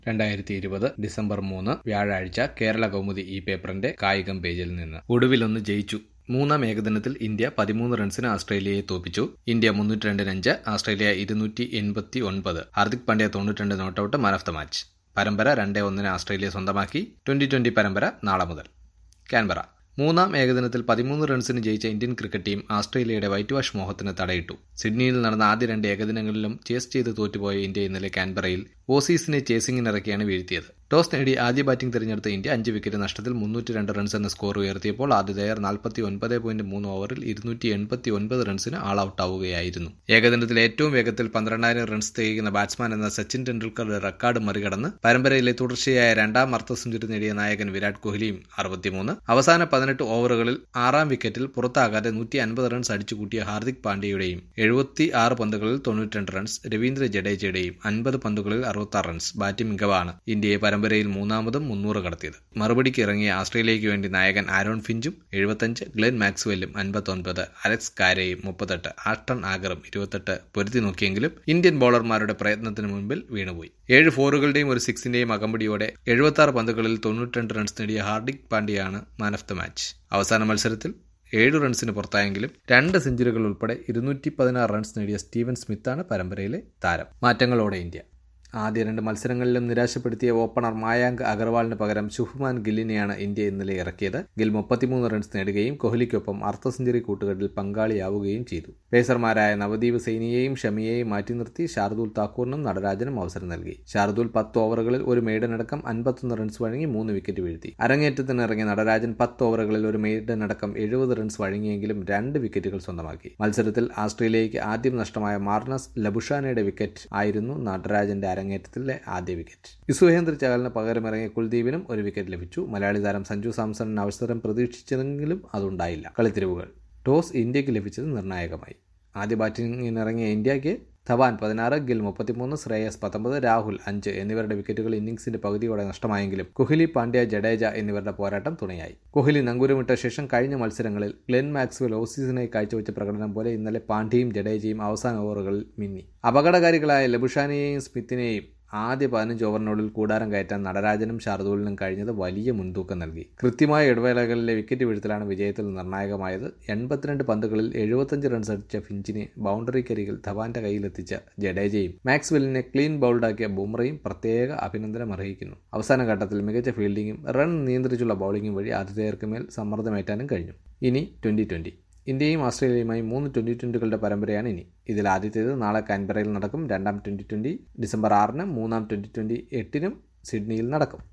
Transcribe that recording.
രണ്ടായിരത്തി ഇരുപത് ഡിസംബർ മൂന്ന് വ്യാഴാഴ്ച കേരള കൗമുദി ഈ പേപ്പറിന്റെ കായികം പേജിൽ നിന്ന് ഒടുവിലൊന്ന് ജയിച്ചു മൂന്നാം ഏകദിനത്തിൽ ഇന്ത്യ പതിമൂന്ന് റൺസിന് ഓസ്ട്രേലിയയെ തോപ്പിച്ചു ഇന്ത്യ മുന്നൂറ്റി രണ്ടിന് അഞ്ച് ഓസ്ട്രേലിയ ഇരുന്നൂറ്റി എൺപത്തി ഒൻപത് ഹാർദിക് പാണ്ഡ്യ തൊണ്ണൂറ്റിരണ്ട് not out man of the match പരമ്പര രണ്ടേ ഒന്നിന് ഓസ്ട്രേലിയ സ്വന്തമാക്കി ട്വന്റി ട്വന്റി പരമ്പര നാളെ മുതൽ കാൻബറ മൂന്നാം ഏകദിനത്തിൽ പതിമൂന്ന് റൺസിന് ജയിച്ച ഇന്ത്യൻ ക്രിക്കറ്റ് ടീം ഓസ്ട്രേലിയയുടെ വൈറ്റ് വാഷ് മോഹത്തിന് തടയിട്ടു സിഡ്നിയിൽ നടന്ന ആദ്യ രണ്ട് ഏകദിനങ്ങളിലും ചേസ് ചെയ്ത് തോറ്റുപോയ ഇന്ത്യ ഇന്നലെ കാൻബറയിൽ ഓസീസിനെ ചേസിംഗിനിറക്കിയാണ് വീഴ്ത്തിയത് ടോസ് നേടി ആദ്യ ബാറ്റിംഗ് തിരഞ്ഞെടുത്ത ഇന്ത്യ അഞ്ച് വിക്കറ്റ് നഷ്ടത്തിൽ മുന്നൂറ്റി രണ്ട് റൺസ് എന്ന സ്കോർ ഉയർത്തിയപ്പോൾ ആതിഥേയർ നാൽപ്പത്തി ഒൻപത് പോയിന്റ് മൂന്ന് ഓവറിൽ ഇരുന്നൂറ്റി എൺപത്തി ഒൻപത് റൺസിന് ആൾ ഔട്ട് ആവുകയായിരുന്നു ഏകദിനത്തിൽ ഏറ്റവും വേഗത്തിൽ പന്ത്രണ്ടായിരം റൺസ് തികയ്ക്കുന്ന ബാറ്റ്സ്മാൻ എന്ന സച്ചിൻ ടെണ്ടുൽക്കറുടെ റെക്കോർഡ് മറികടന്ന് പരമ്പരയിലെ തുടർച്ചയായ രണ്ടാം അർദ്ധ സെഞ്ചുറി നേടിയ നായകൻ വിരാട് കോഹ്ലിയും അറുപത്തിമൂന്ന് അവസാന പതിനെട്ട് ഓവറുകളിൽ ആറാം വിക്കറ്റിൽ പുറത്താകാതെ നൂറ്റി അൻപത് റൺസ് അടിച്ചുകൂട്ടിയ ഹാർദിക് പാണ്ഡ്യയുടെയും എഴുപത്തി ആറ് പന്തുകളിൽ തൊണ്ണൂറ്റിരണ്ട് റൺസ് രവീന്ദ്ര ജഡേജയുടെയും അൻപത് പന്തുകളിൽ അറുപത്തി റൺസ് ബാറ്റിംഗ് മികവാണ് ഇന്ത്യയെ പരമ്പരയിൽ മൂന്നാമതും മുന്നൂറ് കടത്തിയത് മറുപടിക്ക് ഇറങ്ങിയ ഓസ്ട്രേലിയയ്ക്ക് വേണ്ടി നായകൻ ആരോൺ ഫിഞ്ചും എഴുപത്തഞ്ച് ഗ്ലെൻ മാക്സ്വെല്ലും അൻപത്തൊൻപത് അലക്സ് കാരയും മുപ്പത്തെട്ട് ആഷ്ടൺ ആഗറും ഇരുപത്തെട്ട് പൊരുത്തി നോക്കിയെങ്കിലും ഇന്ത്യൻ ബൌളർമാരുടെ പ്രയത്നത്തിന് മുൻപിൽ വീണുപോയി ഏഴ് ഫോറുകളുടെയും ഒരു സിക്സിന്റെയും അകമ്പടിയോടെ എഴുപത്തി ആറ് പന്തുകളിൽ തൊണ്ണൂറ്റിരണ്ട് റൺസ് നേടിയ ഹാർദിക് പാണ്ഡ്യയാണ് മാൻ ഓഫ് ദ മാച്ച് അവസാന മത്സരത്തിൽ ഏഴ് റൺസിന് പുറത്തായെങ്കിലും രണ്ട് സെഞ്ചുറികൾ ഉൾപ്പെടെ ഇരുന്നൂറ്റി പതിനാറ് റൺസ് നേടിയ സ്റ്റീവൻ സ്മിത്താണ് പരമ്പരയിലെ താരം മാറ്റങ്ങളോടെ ഇന്ത്യ ആദ്യ രണ്ട് മത്സരങ്ങളിലും നിരാശപ്പെടുത്തിയ ഓപ്പണർ മായാങ്ക് അഗർവാളിന് പകരം ശുഭ്മാൻ ഗില്ലിനെയാണ് ഇന്ത്യ ഇന്നലെ ഇറക്കിയത് ഗിൽ മുപ്പത്തിമൂന്ന് റൺസ് നേടുകയും കോഹ്ലിക്കൊപ്പം അർദ്ധ സെഞ്ചുറി കൂട്ടുകെട്ടിൽ പങ്കാളിയാവുകയും ചെയ്തു പേസർമാരായ നവദീപ് സൈനിയെയും ഷമിയെയും മാറ്റി നിർത്തി ഷാർദുൽ താക്കൂറിനും നടരാജനും അവസരം നൽകി ഷാർദുൽ പത്ത് ഓവറുകളിൽ ഒരു മെയ്ഡനടക്കം അൻപത്തൊന്ന് റൺസ് വഴങ്ങി മൂന്ന് വിക്കറ്റ് വീഴ്ത്തി അരങ്ങേറ്റത്തിന് ഇറങ്ങിയ നടരാജൻ പത്ത് ഓവറുകളിൽ ഒരു മെയ്ഡനടക്കം എഴുപത് റൺസ് വഴങ്ങിയെങ്കിലും രണ്ട് വിക്കറ്റുകൾ സ്വന്തമാക്കി മത്സരത്തിൽ ഓസ്ട്രേലിയയ്ക്ക് ആദ്യം നഷ്ടമായ മാർണസ് ലബുഷാനയുടെ വിക്കറ്റ് ആയിരുന്നു നടരാജന്റെ അരങ്ങേറ്റത്തിലെ ആദ്യ വിക്കറ്റ് യുസുഹേന്ദ്ര ചഹലിന് പകരമിറങ്ങിയ കുൽദീപിനും ഒരു വിക്കറ്റ് ലഭിച്ചു മലയാളി താരം സഞ്ജു സാംസണിന് അവസരം പ്രതീക്ഷിച്ചെങ്കിലും അതുണ്ടായില്ല കളിത്തിരിവുകൾ ടോസ് ഇന്ത്യക്ക് ലഭിച്ചത് നിർണായകമായി ആദ്യ ബാറ്റിംഗിനിറങ്ങിയ ഇന്ത്യക്ക് ധവാൻ പതിനാറ് ഗിൽ മുപ്പത്തിമൂന്ന് ശ്രേയസ് പത്തൊമ്പത് രാഹുൽ അഞ്ച് എന്നിവരുടെ വിക്കറ്റുകൾ ഇന്നിംഗ്സിന്റെ പകുതിയോടെ നഷ്ടമായെങ്കിലും കോഹ്ലി പാണ്ഡ്യ ജഡേജ എന്നിവരുടെ പോരാട്ടം തുണയായി കോഹ്ലി നങ്കൂരമിട്ട ശേഷം കഴിഞ്ഞ മത്സരങ്ങളിൽ ഗ്ലെൻ മാക്സ്വെൽ ഓസീസിനായി കാഴ്ചവെച്ച പ്രകടനം പോലെ ഇന്നലെ പാണ്ഡ്യയും ജഡേജയും അവസാന ഓവറുകളിൽ മിന്നി അപകടകാരികളായ ലബുഷാനെയും സ്മിത്തിനെയും ആദ്യ പതിനഞ്ച് ഓവറിനുള്ളിൽ കൂടാരം കയറ്റാൻ നടരാജനും ഷാർദൂലിനും കഴിഞ്ഞത് വലിയ മുൻതൂക്കം നൽകി കൃത്യമായ ഇടവേളകളിലെ വിക്കറ്റ് വീഴ്ത്തലാണ് വിജയത്തിൽ നിർണായകമായത് എൺപത്തിരണ്ട് പന്തുകളിൽ എഴുപത്തഞ്ച് റൺസ് അടിച്ച ഫിഞ്ചിനെ ബൗണ്ടറിക്കരികിൽ ധവാന്റെ കയ്യിലെത്തിച്ച ജഡേജയും മാക്സ്വെല്ലിനെ ക്ലീൻ ബൗൾഡാക്കിയ ബുംറയും പ്രത്യേക അഭിനന്ദനം അർഹിക്കുന്നു അവസാന ഘട്ടത്തിൽ മികച്ച ഫീൽഡിംഗും റൺ നിയന്ത്രിച്ചുള്ള ബൗളിംഗും വഴി ആതിഥേയർക്ക് മേൽ സമ്മർദ്ദമേറ്റാനും കഴിഞ്ഞു ഇനി ട്വന്റി ട്വന്റി ഇന്ത്യയും ഓസ്ട്രേലിയയുമായി മൂന്ന് ട്വന്റി ട്വന്റികളുടെ പരമ്പരയാണ് ഇനി ഇതിൽ ആദ്യത്തേത് നാളെ കാൻബറയിൽ നടക്കും രണ്ടാം ട്വന്റി ട്വന്റി ഡിസംബർ ആറിന് മൂന്നാം ട്വന്റി ട്വന്റി എട്ടിനും സിഡ്നിയിൽ നടക്കും